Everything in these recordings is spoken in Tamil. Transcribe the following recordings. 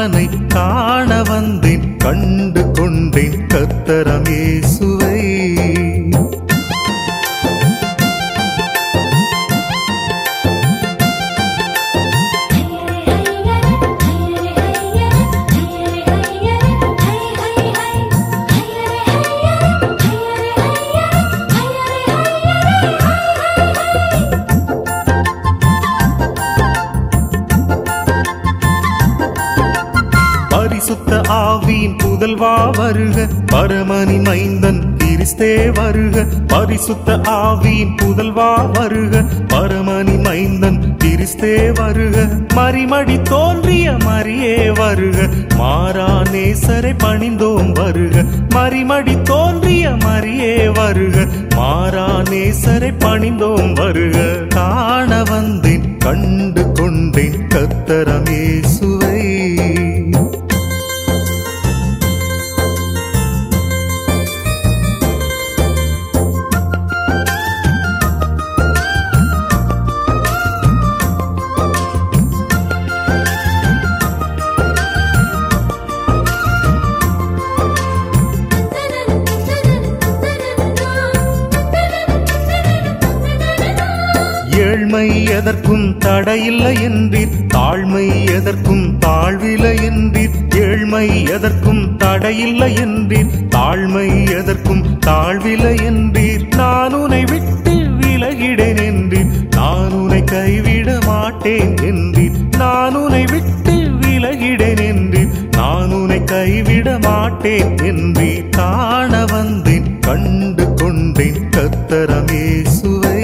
அவனை காண வந்தேன் கண்டு கொண்டேன் கத்தரமேசுவை பரிசுத்த ஆவியின் புதல்வா வருக பரமணி மைந்தன் கிறிஸ்தே வருக பரிசுத்த ஆவியின் புதல்வா வருக பரமணி மைந்தன் கிறிஸ்தே வருக மறிமடி தோன்றிய மரியே வருக மாறா நேசரை பணிந்தோம் வருக மறிமடி தோன்றிய மரியே வருக மாறா நேசரை பணிந்தோம் வருக காண வந்தேன் கண்டு கொண்டேன் கத்தரமேசுவை ஏழ்மை எதற்கும் தடையில்லை என்றீர் தாழ்மை எதற்கும் தாழ்வில்லை என்றீர் ஏழ்மை எதற்கும் தடையில்லை என்றீர் தாழ்மை எதற்கும் தாழ்வில்லை என்றீர் நான் உன்னை விட்டு விலகிடேன் என்றீர் நான் உன்னை கைவிட மாட்டேன் என்றீர் நான் உன்னை விட்டு விலகிடேன் என்றீர் நான் உன்னை கைவிட மாட்டேன் என்றீர் காண வந்தேன் கண்டு கொண்டேன் கத்தரமேசுவை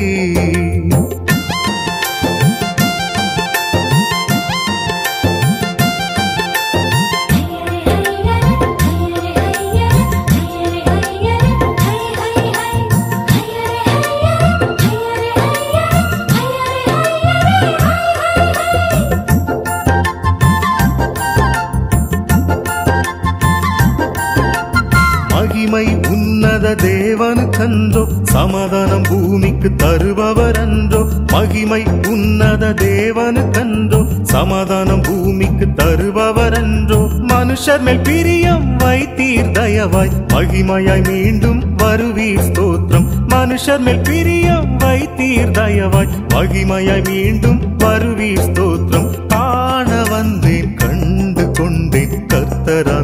மகிமை உன்னத தேவனுக்கன்றோ சமாதானம் பூமிக்கு தருபவர் அன்றோ மகிமை உன்னத தேவனுக்கன்றோ சமாதானம் பூமிக்கு தருபவர் அன்றோ மனுஷர் மேல் பிரியம் வைத்தீர் தயவாய் மகிமையாய் மீண்டும் வருவீர் ஸ்தோத்திரம் மனுஷர் மேல் பிரியம் வைத்தீர் தயவாய் மகிமையாய் மீண்டும் வருவீர் ஸ்தோத்திரம் காண வந்தேன் கண்டு கொண்டேன் கர்த்தரா